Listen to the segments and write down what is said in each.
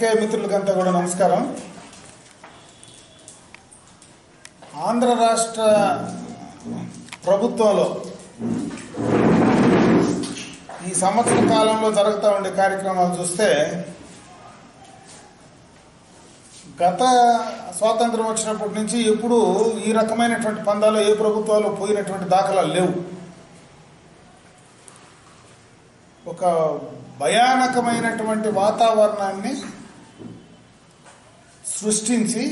పాత్రికేయ మిత్రులకంతా కూడా నమస్కారం ఆంధ్ర రాష్ట్ర ప్రభుత్వంలో ఈ సంవత్సర కాలంలో జరుగుతూ ఉండే కార్యక్రమాలు చూస్తే గత స్వాతంత్రం వచ్చినప్పటి నుంచి ఎప్పుడు ఈ రకమైనటువంటి పందాలు ఏ ప్రభుత్వాలు పోయినటువంటి దాఖలాలు లేవు ఒక భయానకమైనటువంటి వాతావరణాన్ని సృష్టించి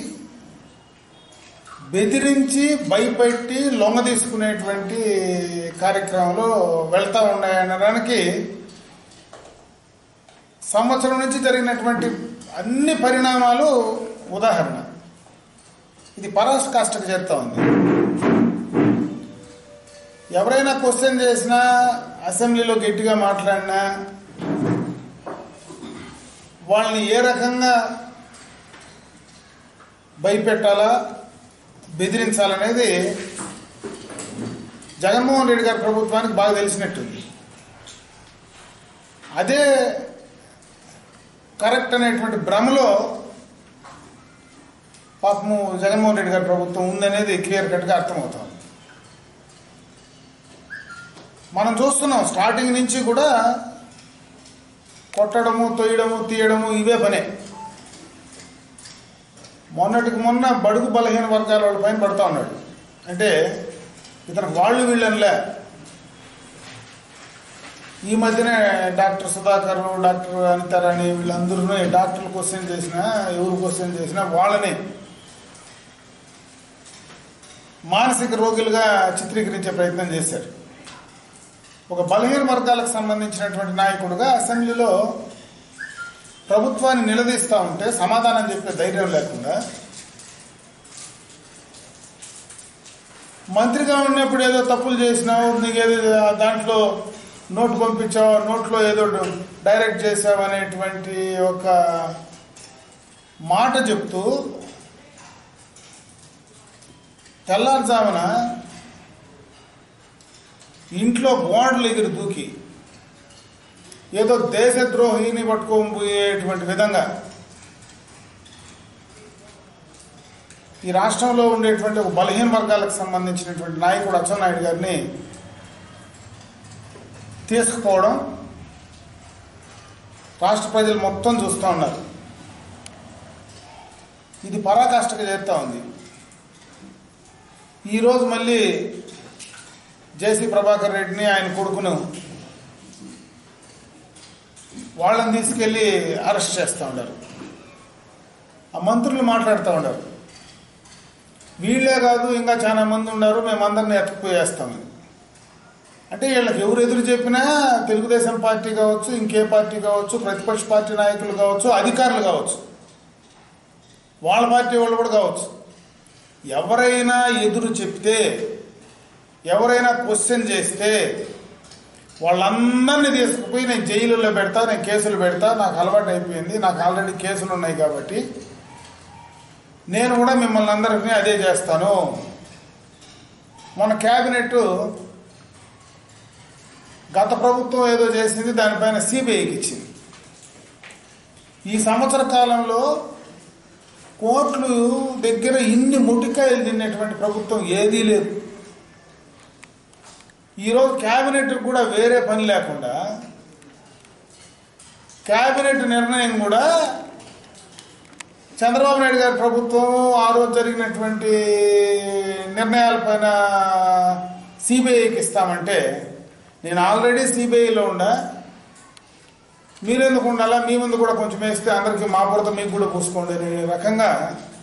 బెదిరించి భయపెట్టి లొంగ తీసుకునేటువంటి కార్యక్రమంలో వెళ్తా ఉన్నాయనడానికి సంవత్సరం నుంచి జరిగినటువంటి అన్ని పరిణామాలు ఉదాహరణ ఇది పరాకాష్ఠకు చేస్తూ ఉంది ఎవరైనా క్వశ్చన్ చేసినా అసెంబ్లీలో గట్టిగా మాట్లాడినా వాళ్ళని ఏ రకంగా భయపెట్టాలా బెదిరించాలనేది జగన్మోహన్ రెడ్డి గారి ప్రభుత్వానికి బాగా తెలిసినట్టుంది అదే కరెక్ట్ అనేటువంటి భ్రమలో పాపము జగన్మోహన్ రెడ్డి గారి ప్రభుత్వం ఉందనేది క్లియర్ కట్గా అర్థమవుతుంది మనం చూస్తున్నాం స్టార్టింగ్ నుంచి కూడా కొట్టడము తొయ్యడము తీయడము ఇవే పనే మొన్నటికి మొన్న బడుగు బలహీన వర్గాల వాళ్ళ పైన పడతా ఉన్నాడు అంటే ఇతనికి వాళ్ళు వీళ్ళనిలే ఈ మధ్యనే డాక్టర్ సుధాకర్ డాక్టర్ అనితారని వీళ్ళందరూ డాక్టర్లు క్వశ్చన్ చేసినా ఎవరు క్వశ్చన్ చేసినా వాళ్ళని మానసిక రోగులుగా చిత్రీకరించే ప్రయత్నం చేశారు ఒక బలహీన వర్గాలకు సంబంధించినటువంటి నాయకుడుగా అసెంబ్లీలో ప్రభుత్వాన్ని నిలదీస్తూ ఉంటే సమాధానం చెప్పే ధైర్యం లేకుండా మంత్రిగా ఉన్నప్పుడు ఏదో తప్పులు చేసినావు నీకేదో దాంట్లో నోటు పంపించావు నోట్లో ఏదో డైరెక్ట్ చేసావు అనేటువంటి ఒక మాట చెప్తూ తెల్లారుజామున ఇంట్లో బోర్డులు ఎగిరి దూకి ఏదో దేశద్రోహిని పట్టుకొని పోయేటువంటి విధంగా ఈ రాష్ట్రంలో ఉండేటువంటి ఒక బలహీన వర్గాలకు సంబంధించినటువంటి నాయకుడు అచ్చెన్నాయుడు గారిని తీసుకుపోవడం రాష్ట్ర ప్రజలు మొత్తం చూస్తూ ఉన్నారు ఇది పరాకాష్ఠగా చేస్తూ ఉంది ఈరోజు మళ్ళీ జేసీ ప్రభాకర్ రెడ్డిని ఆయన కొడుకును వాళ్ళని తీసుకెళ్ళి అరెస్ట్ చేస్తూ ఉంటారు ఆ మంత్రులు మాట్లాడుతూ ఉంటారు వీళ్ళే కాదు ఇంకా చాలా మంది ఉన్నారు మేము అందరిని ఎత్తుకుపోయేస్తామని అంటే వీళ్ళకి ఎవరు ఎదురు చెప్పినా తెలుగుదేశం పార్టీ కావచ్చు ఇంకే పార్టీ కావచ్చు ప్రతిపక్ష పార్టీ నాయకులు కావచ్చు అధికారులు కావచ్చు వాళ్ళ పార్టీ వాళ్ళు కూడా కావచ్చు ఎవరైనా ఎదురు చెప్తే ఎవరైనా క్వశ్చన్ చేస్తే వాళ్ళందరినీ తీసుకుపోయి నేను జైలులో పెడతా నేను కేసులు పెడతా నాకు అలవాటు అయిపోయింది నాకు ఆల్రెడీ కేసులు ఉన్నాయి కాబట్టి నేను కూడా మిమ్మల్ని అందరినీ అదే చేస్తాను మన క్యాబినెట్ గత ప్రభుత్వం ఏదో చేసింది దానిపైన సిబిఐకి ఇచ్చింది ఈ సంవత్సర కాలంలో కోర్టులు దగ్గర ఇన్ని ముటికాయలు తిన్నటువంటి ప్రభుత్వం ఏదీ లేదు ఈరోజు క్యాబినెట్ కూడా వేరే పని లేకుండా క్యాబినెట్ నిర్ణయం కూడా చంద్రబాబు నాయుడు గారి ప్రభుత్వం ఆ రోజు జరిగినటువంటి నిర్ణయాలపైన సిబిఐకి ఇస్తామంటే నేను ఆల్రెడీ సిబిఐలో ఉండా మీరెందుకు ఉండాలా మీ ముందు కూడా కొంచెం వేస్తే అందరికీ మా బురద మీకు కూడా పూసుకోండి అనే రకంగా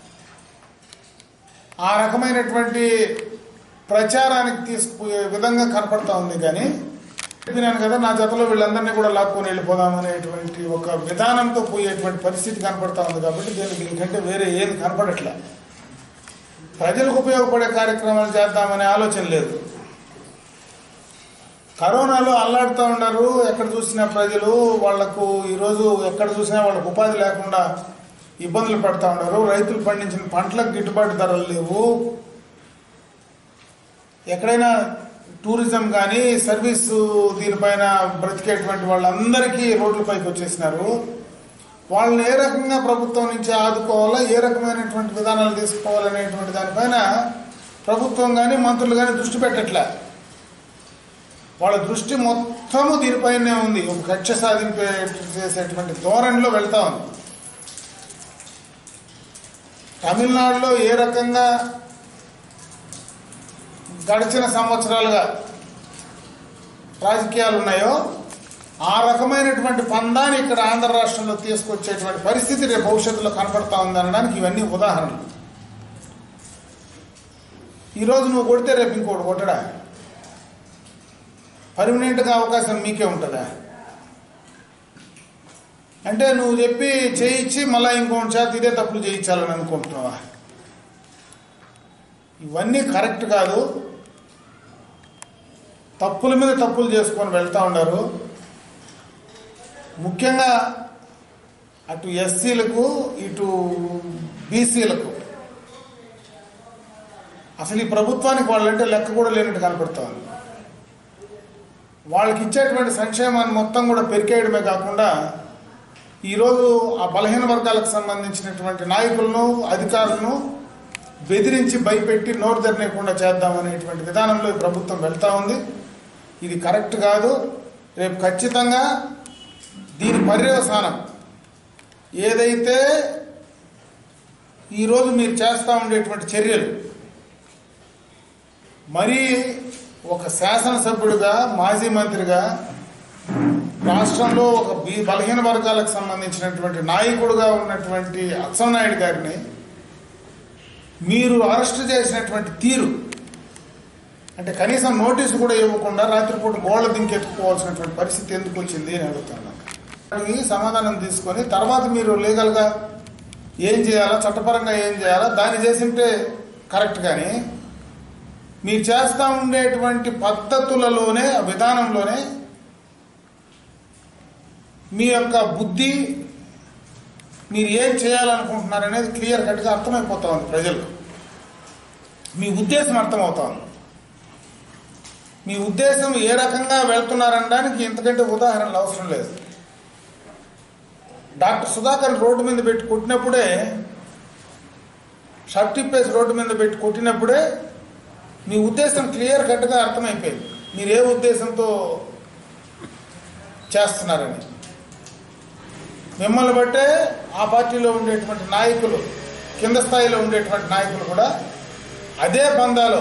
ఆ రకమైనటువంటి ప్రచారానికి తీసుకుపోయే విధంగా కనపడతా ఉంది కానీ చెప్పినాను కదా నా జతలో వీళ్ళందరినీ కూడా లాక్కొని వెళ్ళిపోదాం అనేటువంటి ఒక విధానంతో పోయేటువంటి పరిస్థితి కనపడతా ఉంది కాబట్టి దీనికి దీనికంటే వేరే ఏం కనపడట్లే ప్రజలకు ఉపయోగపడే కార్యక్రమాలు చేద్దామనే ఆలోచన లేదు కరోనాలో అల్లాడుతూ ఉన్నారు ఎక్కడ చూసినా ప్రజలు వాళ్లకు ఈరోజు ఎక్కడ చూసినా వాళ్ళకు ఉపాధి లేకుండా ఇబ్బందులు పడుతూ ఉన్నారు రైతులు పండించిన పంటలకు గిట్టుబాటు ధరలు లేవు ఎక్కడైనా టూరిజం కానీ సర్వీస్ దీనిపైన బ్రతికేటువంటి వాళ్ళందరికీ రోడ్లపైకి వచ్చేసినారు వాళ్ళని ఏ రకంగా ప్రభుత్వం నుంచి ఆదుకోవాలా ఏ రకమైనటువంటి విధానాలు తీసుకోవాలనేటువంటి దానిపైన ప్రభుత్వం కానీ మంత్రులు కానీ దృష్టి పెట్టట్లే వాళ్ళ దృష్టి మొత్తము దీనిపైనే ఉంది ఒక కక్ష సాధింపే చేసేటువంటి ధోరణిలో వెళ్తా ఉంది తమిళనాడులో ఏ రకంగా గడిచిన సంవత్సరాలుగా రాజకీయాలు ఉన్నాయో ఆ రకమైనటువంటి పందాన్ని ఇక్కడ ఆంధ్ర రాష్ట్రంలో తీసుకొచ్చేటువంటి పరిస్థితి రేపు భవిష్యత్తులో కనపడతా ఉంది అనడానికి ఇవన్నీ ఉదాహరణలు ఈరోజు నువ్వు కొడితే రేపు ఇంకోటి కొట్టడా పర్మనెంట్గా అవకాశం మీకే ఉంటుందా అంటే నువ్వు చెప్పి చేయించి మళ్ళీ ఇంకోటి చేత ఇదే తప్పులు చేయించాలని అనుకుంటున్నావా ఇవన్నీ కరెక్ట్ కాదు తప్పుల మీద తప్పులు చేసుకొని వెళ్తా ఉన్నారు ముఖ్యంగా అటు ఎస్సీలకు ఇటు బీసీలకు అసలు ఈ ప్రభుత్వానికి వాళ్ళంటే లెక్క కూడా లేనట్టు కనపడతా ఉంది వాళ్ళకి ఇచ్చేటువంటి సంక్షేమాన్ని మొత్తం కూడా పెరికేయడమే కాకుండా ఈరోజు ఆ బలహీన వర్గాలకు సంబంధించినటువంటి నాయకులను అధికారులను బెదిరించి భయపెట్టి నోరు తెరనీయకుండా చేద్దామనేటువంటి విధానంలో ఈ ప్రభుత్వం వెళ్తా ఉంది ఇది కరెక్ట్ కాదు రేపు ఖచ్చితంగా దీని పర్యవసానం ఏదైతే ఈరోజు మీరు చేస్తూ ఉండేటువంటి చర్యలు మరీ ఒక శాసనసభ్యుడిగా మాజీ మంత్రిగా రాష్ట్రంలో ఒక బీ బలహీన వర్గాలకు సంబంధించినటువంటి నాయకుడుగా ఉన్నటువంటి అచ్చెన్నాయుడు గారిని మీరు అరెస్ట్ చేసినటువంటి తీరు అంటే కనీసం నోటీసు కూడా ఇవ్వకుండా రాత్రిపూట గోళ్ళ దింకెత్తుకోవాల్సినటువంటి పరిస్థితి ఎందుకు వచ్చింది అని అడుగుతున్నాను దానికి సమాధానం తీసుకొని తర్వాత మీరు లీగల్గా ఏం చేయాలా చట్టపరంగా ఏం చేయాలా దాన్ని చేసింటే కరెక్ట్ కానీ మీరు చేస్తూ ఉండేటువంటి పద్ధతులలోనే ఆ విధానంలోనే మీ యొక్క బుద్ధి మీరు ఏం చేయాలనుకుంటున్నారనేది క్లియర్ కట్గా అర్థమైపోతా ఉంది ప్రజలకు మీ ఉద్దేశం అర్థమవుతా ఉంది మీ ఉద్దేశం ఏ రకంగా వెళ్తున్నారనడానికి ఇంతకంటే ఉదాహరణలు అవసరం లేదు డాక్టర్ సుధాకర్ రోడ్డు మీద పెట్టి కొట్టినప్పుడే షర్ట్ ఇప్పేసి రోడ్డు మీద పెట్టి కొట్టినప్పుడే మీ ఉద్దేశం క్లియర్ కట్గా అర్థమైపోయింది మీరు ఏ ఉద్దేశంతో చేస్తున్నారని మిమ్మల్ని బట్టే ఆ పార్టీలో ఉండేటువంటి నాయకులు కింద స్థాయిలో ఉండేటువంటి నాయకులు కూడా అదే బంధాలో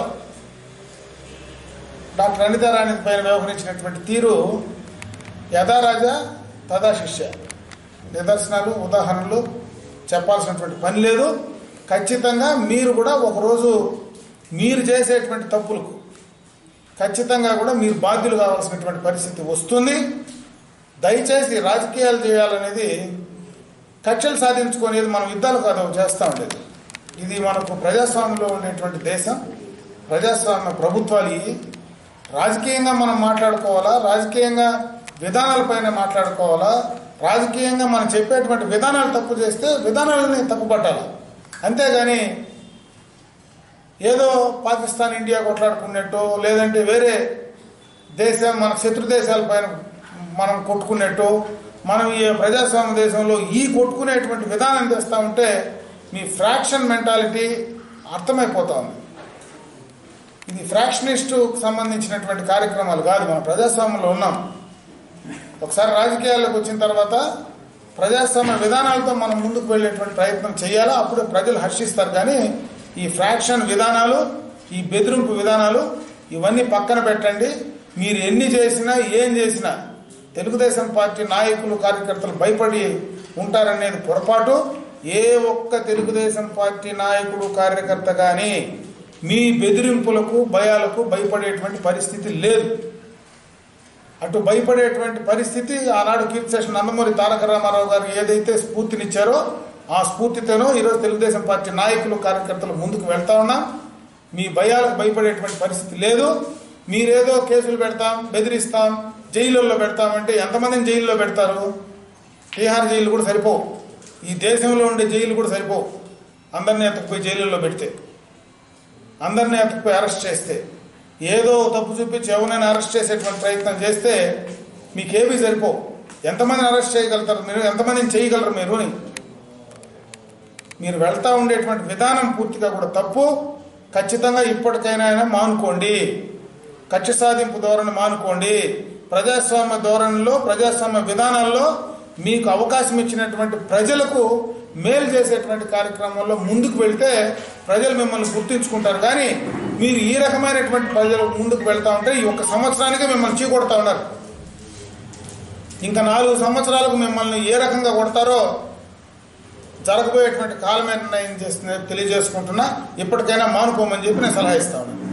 డాక్టర్ అనితారాణి పైన వ్యవహరించినటువంటి తీరు యథారాజా తదా శిష్య నిదర్శనాలు ఉదాహరణలు చెప్పాల్సినటువంటి పని లేదు ఖచ్చితంగా మీరు కూడా ఒకరోజు మీరు చేసేటువంటి తప్పులకు ఖచ్చితంగా కూడా మీరు బాధ్యులు కావాల్సినటువంటి పరిస్థితి వస్తుంది దయచేసి రాజకీయాలు చేయాలనేది కక్షలు సాధించుకునేది మనం యుద్ధాలు కాదు చేస్తూ ఉండేది ఇది మనకు ప్రజాస్వామ్యంలో ఉండేటువంటి దేశం ప్రజాస్వామ్య ప్రభుత్వాలు ఇవి రాజకీయంగా మనం మాట్లాడుకోవాలా రాజకీయంగా విధానాలపైన మాట్లాడుకోవాలా రాజకీయంగా మనం చెప్పేటువంటి విధానాలు తప్పు చేస్తే విధానాలని తప్పుపట్టాలి అంతేగాని ఏదో పాకిస్తాన్ ఇండియా కొట్లాడుకున్నట్టు లేదంటే వేరే దేశం మన శత్రు దేశాలపైన మనం కొట్టుకున్నట్టు మనం ఈ ప్రజాస్వామ్య దేశంలో ఈ కొట్టుకునేటువంటి విధానం తెస్తా ఉంటే మీ ఫ్రాక్షన్ మెంటాలిటీ అర్థమైపోతా ఉంది ఇది ఫ్రాక్షనిస్టు సంబంధించినటువంటి కార్యక్రమాలు కాదు మనం ప్రజాస్వామ్యంలో ఉన్నాం ఒకసారి రాజకీయాల్లోకి వచ్చిన తర్వాత ప్రజాస్వామ్య విధానాలతో మనం ముందుకు వెళ్ళేటువంటి ప్రయత్నం చేయాలా అప్పుడు ప్రజలు హర్షిస్తారు కానీ ఈ ఫ్రాక్షన్ విధానాలు ఈ బెదిరింపు విధానాలు ఇవన్నీ పక్కన పెట్టండి మీరు ఎన్ని చేసినా ఏం చేసినా తెలుగుదేశం పార్టీ నాయకులు కార్యకర్తలు భయపడి ఉంటారనేది పొరపాటు ఏ ఒక్క తెలుగుదేశం పార్టీ నాయకుడు కార్యకర్త కానీ మీ బెదిరింపులకు భయాలకు భయపడేటువంటి పరిస్థితి లేదు అటు భయపడేటువంటి పరిస్థితి ఆనాడు కీర్తిశేషన్ నందమూరి తారక రామారావు గారు ఏదైతే స్ఫూర్తినిచ్చారో ఆ స్ఫూర్తితోనో ఈరోజు తెలుగుదేశం పార్టీ నాయకులు కార్యకర్తలు ముందుకు వెళ్తా ఉన్నాం మీ భయాలకు భయపడేటువంటి పరిస్థితి లేదు మీరేదో కేసులు పెడతాం బెదిరిస్తాం జైలుల్లో పెడతామంటే ఎంతమందిని జైల్లో పెడతారు బీహార్ జైలు కూడా సరిపోవు ఈ దేశంలో ఉండే జైలు కూడా సరిపోవు అందరినీ ఎత్తుకుపోయి జైలుల్లో పెడితే అందరినీ ఎత్తుకుపోయి అరెస్ట్ చేస్తే ఏదో తప్పు చూపించి ఎవరైనా అరెస్ట్ చేసేటువంటి ప్రయత్నం చేస్తే మీకేమీ సరిపోవు ఎంతమందిని అరెస్ట్ చేయగలుగుతారు మీరు ఎంతమందిని చేయగలరు మీరు అని మీరు వెళ్తా ఉండేటువంటి విధానం పూర్తిగా కూడా తప్పు ఖచ్చితంగా ఇప్పటికైనా అయినా మానుకోండి కక్ష సాధింపు ధోరణి మానుకోండి ప్రజాస్వామ్య ధోరణిలో ప్రజాస్వామ్య విధానాల్లో మీకు అవకాశం ఇచ్చినటువంటి ప్రజలకు మేలు చేసేటువంటి కార్యక్రమంలో ముందుకు వెళ్తే ప్రజలు మిమ్మల్ని గుర్తించుకుంటారు కానీ మీరు ఈ రకమైనటువంటి ప్రజలు ముందుకు వెళ్తా ఉంటే ఈ ఒక్క సంవత్సరానికే మిమ్మల్ని చీకొడతా ఉన్నారు ఇంకా నాలుగు సంవత్సరాలకు మిమ్మల్ని ఏ రకంగా కొడతారో జరగబోయేటువంటి కాలమే నిర్ణయం చేస్తుంది తెలియజేసుకుంటున్నా ఇప్పటికైనా మానుకోమని చెప్పి నేను సలహా ఇస్తా ఉన్నాను